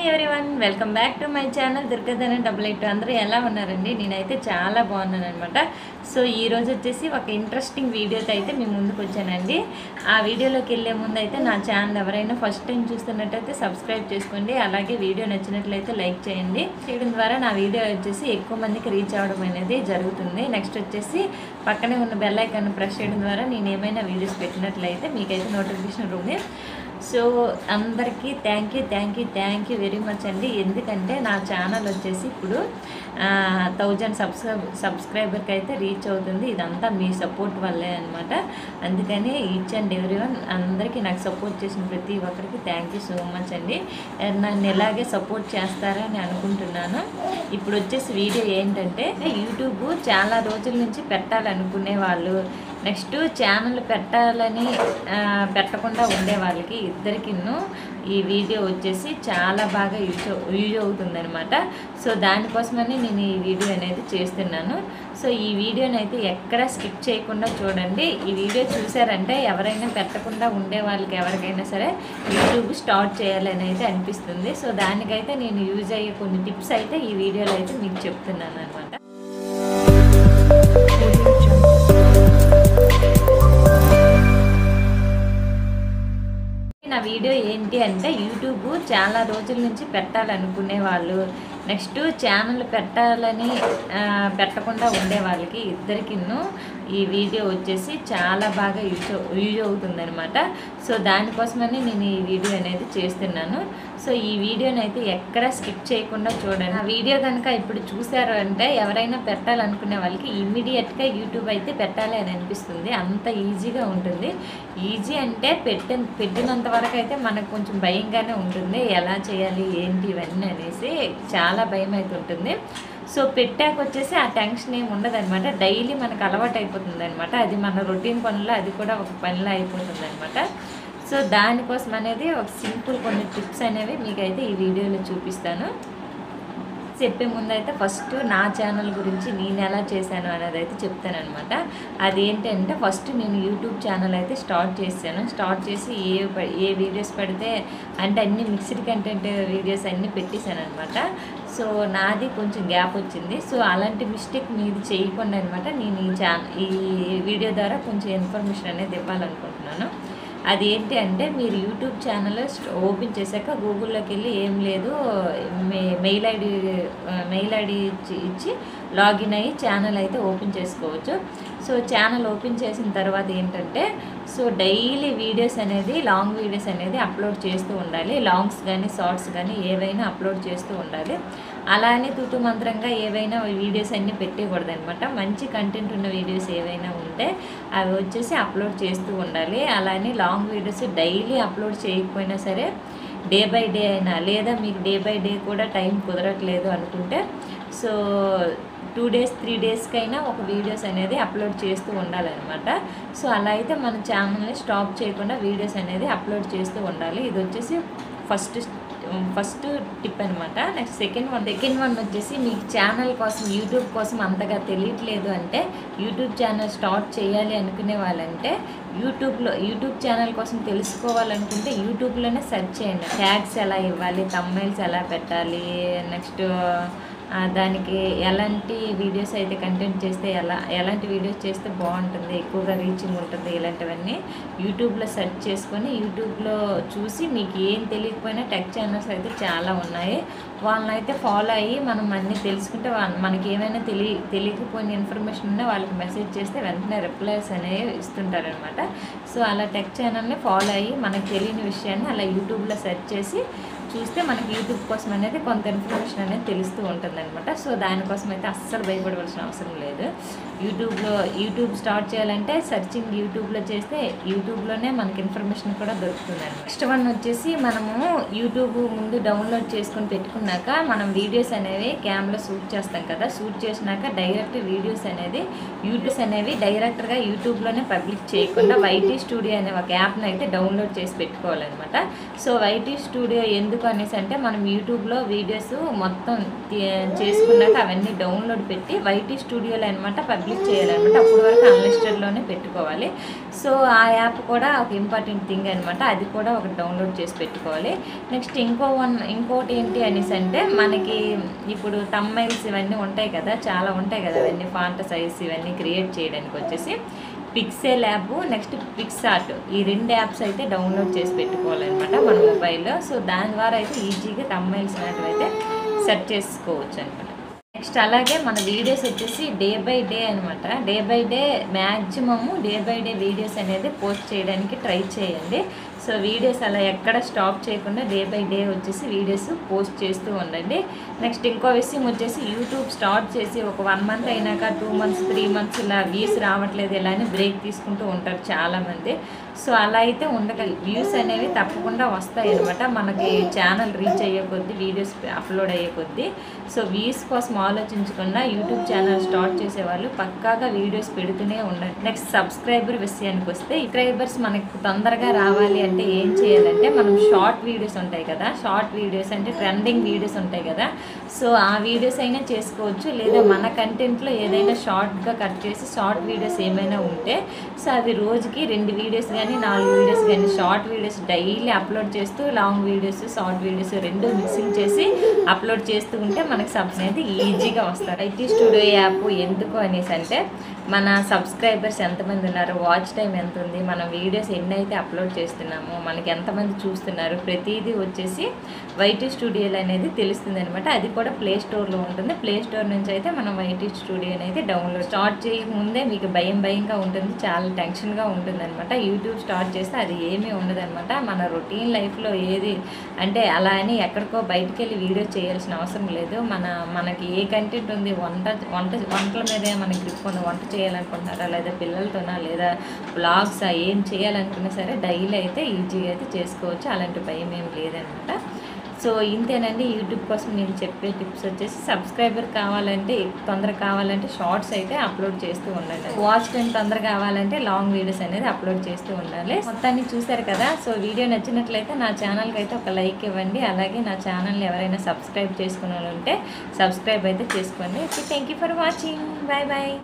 everyone welcome back to my channel దుర్గధన double eight అందరూ ఎలా ఉన్నారండి నేనైతే చాలా బాగున్నాను అనమాట సో ఈ రోజు వచ్చేసి ఒక ఇంట్రెస్టింగ్ వీడియోతో అయితే మీ ముందుకు వచ్చానండి ఆ వీడియోలోకి వెళ్ళే ముందు అయితే నా ఛానల్ ఎవరైనా ఫస్ట్ టైం చూస్తున్నట్టయితే సబ్స్క్రైబ్ చేసుకోండి అలాగే వీడియో నచ్చినట్లయితే లైక్ చేయండి చేయడం ద్వారా నా వీడియో వచ్చేసి ఎక్కువ మందికి రీచ్ అవ్వడం అనేది జరుగుతుంది నెక్స్ట్ వచ్చేసి పక్కనే ఉన్న బెల్ ఐకాన్ ప్రెస్ చేయడం ద్వారా నేను ఏమైనా వీడియోస్ పెట్టినట్లయితే మీకైతే నోటిఫికేషన్ ఉంటుంది సో అందరికీ thank you thank you thank you very much అండి ఎందుకంటే నా ఛానల్ వచ్చేసి ఇప్పుడు థౌజండ్ సబ్స్క్రైబ్ సబ్స్క్రైబర్కి అయితే రీచ్ అవుతుంది ఇదంతా మీ సపోర్ట్ వల్లే అనమాట అందుకని ఈచ్ అండ్ ఎవ్రీ వన్ అందరికీ నాకు సపోర్ట్ చేసిన ప్రతి ఒక్కరికి థ్యాంక్ యూ సో మచ్ అండి నన్ను ఎలాగే సపోర్ట్ చేస్తారని అనుకుంటున్నాను ఇప్పుడు వచ్చేసి వీడియో ఏంటంటే యూట్యూబ్ చాలా రోజుల నుంచి పెట్టాలనుకునే వాళ్ళు నెక్స్ట్ ఛానల్ పెట్టాలని ఆ, పెట్టకుండా ఉండే వాళ్ళకి ఇద్దరికిన్ను ఈ వీడియో వచ్చేసి చాలా బాగా యూజ్ యూజ్ అవుతుందనమాట సో దానికోసమని నేను ఈ వీడియో అనేది చేస్తున్నాను సో ఈ వీడియోని అయితే ఎక్కడ స్కిప్ చేయకుండా చూడండి ఈ వీడియో చూసారంటే ఎవరైనా పెట్టకుండా ఉండే వాళ్ళకి ఎవరికైనా సరే యూట్యూబ్ స్టార్ట్ చేయాలని అయితే అనిపిస్తుంది సో దానికైతే నేను యూజ్ అయ్యే కొన్ని టిప్స్ అయితే ఈ వీడియోలో అయితే మీకు చెప్తున్నాను అనమాట నా వీడియో ఏంటి అంటే యూట్యూబ్ చాలా రోజుల నుంచి పెట్టాలనుకునే వాళ్ళు నెక్స్ట్ ఛానల్ పెట్టాలని ఆ, పెట్టకుండా ఉండే వాళ్ళకి ఇద్దరికిన్ను ఈ వీడియో వచ్చేసి చాలా బాగా యూజ్ యూజ్ అవుతుందనమాట సో దానికోసమని నేను ఈ వీడియో అనేది చేస్తున్నాను సో ఈ వీడియోని అయితే ఎక్కడ స్కిప్ చేయకుండా చూడండి ఆ వీడియో కనుక ఇప్పుడు చూసారు అంటే ఎవరైనా పెట్టాలనుకునే వాళ్ళకి ఇమ్మీడియట్గా యూట్యూబ్ అయితే పెట్టాలి అని అనిపిస్తుంది అంత ఈజీగా ఉంటుంది ఈజీ అంటే పెట్టిన పెట్టినంత వరకు అయితే మనకు కొంచెం భయంగానే ఉంటుంది ఎలా చేయాలి ఏంటి ఇవన్నీ అనేసి చాలా భయం అయితే ఉంటుంది సో పెట్టాక వచ్చేసి ఆ టెన్షన్ ఏమి ఉండదు అనమాట డైలీ మనకు అలవాటు అయిపోతుంది అనమాట అది మన రొటీన్ పనుల్లో అది కూడా ఒక పనిలో అయిపోతుంది అనమాట సో దానికోసం అనేది ఒక సింపుల్ కొన్ని టిప్స్ అనేవి మీకైతే ఈ వీడియోలో చూపిస్తాను చెప్పే ముందు అయితే ఫస్ట్ నా ఛానల్ గురించి నేను ఎలా చేశాను అనేది అయితే చెప్తానమాట అదేంటంటే ఫస్ట్ నేను యూట్యూబ్ ఛానల్ అయితే స్టార్ట్ చేశాను స్టార్ట్ చేసి ఏ ప- ఏ వీడియోస్ పెడితే అంటే అన్ని మిక్స్డ్ కంటెంట్ వీడియోస్ అన్నీ పెట్టేశాను అనమాట సో నాది కొంచెం గ్యాప్ వచ్చింది సో అలాంటి మిస్టేక్ మీది చేయకుండా అనమాట నేను ఈ ఛాన్ ఈ వీడియో ద్వారా కొంచెం ఇన్ఫర్మేషన్ అనేది ఇవ్వాలనుకుంటున్నాను అది ఏంటి అంటే మీరు యూట్యూబ్ ఛానల్ ఓపెన్ చేశాక గూగుల్లోకి వెళ్ళి ఏం లేదు మే- మెయిల్ ఐడి మెయిల్ ఐడి ఇచ్చి ఇచ్చి లాగిన్ అయ్యి ఛానల్ అయితే ఓపెన్ చేసుకోవచ్చు సో ఛానల్ ఓపెన్ చేసిన తర్వాత ఏంటంటే సో డైలీ వీడియోస్ అనేది లాంగ్ వీడియోస్ అనేది అప్లోడ్ చేస్తూ ఉండాలి లాంగ్స్ కానీ షార్ట్స్ కానీ ఏవైనా అప్లోడ్ చేస్తూ ఉండాలి అలా అని తుతు మంత్రంగా ఏవైనా వీడియోస్ అన్నీ పెట్టకూడదు అనమాట మంచి కంటెంట్ ఉన్న వీడియోస్ ఏవైనా ఉంటే అవి వచ్చేసి అప్లోడ్ చేస్తూ ఉండాలి అలానే లాంగ్ వీడియోస్ డైలీ అప్లోడ్ చేయకపోయినా సరే డే బై డే అయినా లేదా మీకు డే బై డే కూడా టైం కుదరట్లేదు అనుకుంటే సో టూ డేస్ త్రీ డేస్కైనా ఒక వీడియోస్ అనేది అప్లోడ్ చేస్తూ ఉండాలన్నమాట సో అలా అయితే మన ఛానల్ని స్టాప్ చేయకుండా వీడియోస్ అనేది అప్లోడ్ చేస్తూ ఉండాలి ఇది వచ్చేసి ఫస్ట్ ఫస్ట్ టిప్ అనమాట next second one second one వచ్చేసి మీకు ఛానల్ కోసం యూట్యూబ్ కోసం అంతగా తెలియట్లేదు అంటే యూట్యూబ్ ఛానల్ స్టార్ట్ చేయాలి అనుకునే వాళ్ళంటే యూట్యూబ్లో యూట్యూబ్ ఛానల్ కోసం తెలుసుకోవాలనుకుంటే యూట్యూబ్లోనే సెర్చ్ చేయండి ట్యాగ్స్ ఎలా ఇవ్వాలి తమ్మైల్స్ ఎలా పెట్టాలి నెక్స్ట్ ఆ, దానికి ఎలాంటి వీడియోస్ అయితే కంటెంట్ చేస్తే ఎలా ఎలాంటి వీడియోస్ చేస్తే బాగుంటుంది ఎక్కువగా రీచింగ్ ఉంటుంది ఇలాంటివన్నీ యూట్యూబ్లో సెర్చ్ చేసుకొని యూట్యూబ్లో చూసి మీకు ఏం తెలియకపోయినా టెక్ ఛానల్స్ అయితే చాలా ఉన్నాయి వాళ్ళని అయితే ఫాలో అయ్యి మనం అన్నీ తెలుసుకుంటే వాళ్ళ- మనకి ఏమైనా తెలియ తెలియకపోయిన ఇన్ఫర్మేషన్ ఉన్నా వాళ్ళకి మెసేజ్ చేస్తే వెంటనే రిప్లైస్ అనేవి ఇస్తుంటారనమాట సో అలా టెక్ ఛానల్ని ఫాలో అయ్యి మనకు తెలియని విషయాన్ని అలా యూట్యూబ్లో సెర్చ్ చేసి చూస్తే మనకి యూట్యూబ్ కోసం అనేది కొంత ఇన్ఫర్మేషన్ అనేది తెలుస్తూ ఉంటుంది అనమాట సో దానికోసం అయితే అస్సలు భయపడవలసిన అవసరం లేదు యూట్యూబ్లో యూట్యూబ్ స్టార్ట్ చేయాలంటే సెర్చింగ్ యూట్యూబ్లో చేస్తే యూట్యూబ్లోనే మనకి ఇన్ఫర్మేషన్ కూడా దొరుకుతుంది నెక్స్ట్ వన్ వచ్చేసి మనము యూట్యూబ్ ముందు డౌన్లోడ్ చేసుకొని పెట్టుకున్నాక మనం వీడియోస్ అనేవి కెమెరా షూట్ చేస్తాం కదా షూట్ చేసినాక డైరెక్ట్ వీడియోస్ అనేది యూట్యూబ్స్ అనేవి డైరెక్ట్గా యూట్యూబ్లోనే పబ్లిక్ చేయకుండా వైటీ స్టూడియో అనే ఒక యాప్ని అయితే డౌన్లోడ్ చేసి పెట్టుకోవాలన్నమాట సో వైటీ స్టూడియో ఎందుకు ఎందుకు అనేసి అంటే మనం యూట్యూబ్లో వీడియోస్ మొత్తం తీ- చేసుకున్నాక అవన్నీ డౌన్లోడ్ పెట్టి వైటీ స్టూడియోలో అనమాట పబ్లిష్ చేయాలన్నమాట అప్పటి వరకు అన్లిస్టెడ్లోనే పెట్టుకోవాలి సో ఆ యాప్ కూడా ఒక ఇంపార్టెంట్ థింగ్ అనమాట అది కూడా ఒక డౌన్లోడ్ చేసి పెట్టుకోవాలి నెక్స్ట్ ఇంకో వన్ ఇంకోటి ఏంటి అనేసి అంటే మనకి ఇప్పుడు తమ్మైల్స్ ఇవన్నీ ఉంటాయి కదా చాలా ఉంటాయి కదా అవన్నీ ఫాంట సైజ్ ఇవన్నీ క్రియేట్ చేయడానికి వచ్చేసి పిక్సెల్ యాప్ నెక్స్ట్ పిక్సార్ట్ ఈ రెండు యాప్స్ అయితే డౌన్లోడ్ చేసి పెట్టుకోవాలన్నమాట మన మొబైల్లో సో దాని ద్వారా అయితే ఈజీగా తమ్మైల్స్ లాంటివి అయితే సెట్ చేసుకోవచ్చు అనమాట నెక్స్ట్ అలాగే మన వీడియోస్ వచ్చేసి డే బై డే అనమాట day by day maximum day by day videos అనేది పోస్ట్ చేయడానికి ట్రై చేయండి సో వీడియోస్ అలా ఎక్కడ స్టాప్ చేయకుండా డే బై డే వచ్చేసి వీడియోస్ పోస్ట్ చేస్తూ ఉండండి నెక్స్ట్ ఇంకో విషయం వచ్చేసి యూట్యూబ్ స్టార్ట్ చేసి ఒక వన్ మంత్ అయినాక టూ మంత్స్ త్రీ మంత్స్ ఇలా వ్యూస్ రావట్లేదు ఇలా అని బ్రేక్ తీసుకుంటూ ఉంటారు చాలామంది సో అలా అయితే ఉండక వ్యూస్ అనేవి తప్పకుండా వస్తాయి అనమాట మనకి ఛానల్ రీచ్ అయ్యే కొద్దీ వీడియోస్ అప్లోడ్ అయ్యే కొద్దీ సో వ్యూస్ కోసం ఆలోచించకుండా యూట్యూబ్ ఛానల్ స్టార్ట్ చేసే వాళ్ళు పక్కాగా వీడియోస్ పెడుతూనే ఉండండి నెక్స్ట్ సబ్స్క్రైబర్ విషయానికి వస్తే సబ్స్క్రైబర్స్ మనకు తొందరగా రావాలి అంటే ఏం చేయాలంటే మనం షార్ట్ వీడియోస్ ఉంటాయి కదా షార్ట్ వీడియోస్ అంటే ట్రెండింగ్ వీడియోస్ ఉంటాయి కదా సో ఆ వీడియోస్ అయినా చేసుకోవచ్చు లేదా మన కంటెంట్లో ఏదైనా షార్ట్గా కట్ చేసి షార్ట్ వీడియోస్ ఏమైనా ఉంటే సో అవి రోజుకి రెండు వీడియోస్ కానీ నాలుగు వీడియోస్ కానీ షార్ట్ వీడియోస్ డైలీ అప్లోడ్ చేస్తూ లాంగ్ వీడియోస్ షార్ట్ వీడియోస్ రెండు మిక్సింగ్ చేసి అప్లోడ్ చేస్తూ ఉంటే మనకి సబ్స్ అనేది ఈజీగా వస్తారు ఐటీ స్టూడియో యాప్ ఎందుకు అనేసి అంటే మన సబ్స్క్రైబర్స్ ఎంతమంది ఉన్నారు వాచ్ టైం ఎంత ఉంది మనం వీడియోస్ ఎన్ని అయితే అప్లోడ్ చేస్తున్నామో మనకి ఎంతమంది చూస్తున్నారు ప్రతిదీ వచ్చేసి వైటీ స్టూడియోలు అనేది తెలుస్తుంది అనమాట అది కూడా ప్లే స్టోర్లో ఉంటుంది ప్లే స్టోర్ నుంచి అయితే మనం వైటీ స్టూడియో అనేది డౌన్లోడ్ స్టార్ట్ చేయకముందే మీకు భయం భయంగా ఉంటుంది చాలా టెన్షన్గా ఉంటుంది అనమాట యూట్యూబ్ స్టార్ట్ చేస్తే అది ఏమీ ఉండదన్నమాట మన రొటీన్ లైఫ్లో ఏది అంటే అలా అని ఎక్కడికో బయటికి వెళ్ళి వీడియో చేయాల్సిన అవసరం లేదు మన మనకి ఏ కంటెంట్ ఉంది వంట వంట వంటల మీదే మనకి గ్రిప్ ఉంది వంట చేయాలనుకుంటున్నారా లేదా పిల్లలతోనా లేదా బ్లాగ్స్ ఏం చేయాలనుకున్నా సరే డైలీ అయితే ఈజీగా అయితే చేసుకోవచ్చు అలాంటి భయం ఏం లేదనమాట సో ఇంతేనండి యూట్యూబ్ కోసం నేను చెప్పే టిప్స్ వచ్చేసి సబ్స్క్రైబర్ కావాలంటే తొందరగా కావాలంటే షార్ట్స్ అయితే అప్లోడ్ చేస్తూ ఉండండి వాచ్ టైం తొందరగా కావాలంటే లాంగ్ వీడియోస్ అనేది అప్లోడ్ చేస్తూ ఉండాలి మొత్తాన్ని చూసారు కదా సో వీడియో నచ్చినట్లయితే నా ఛానల్కి అయితే ఒక లైక్ ఇవ్వండి అలాగే నా ఛానల్ని ఎవరైనా సబ్స్క్రైబ్ చేసుకునే వాళ్ళు ఉంటే సబ్స్క్రైబ్ అయితే చేసుకోండి thank you for watching bye bye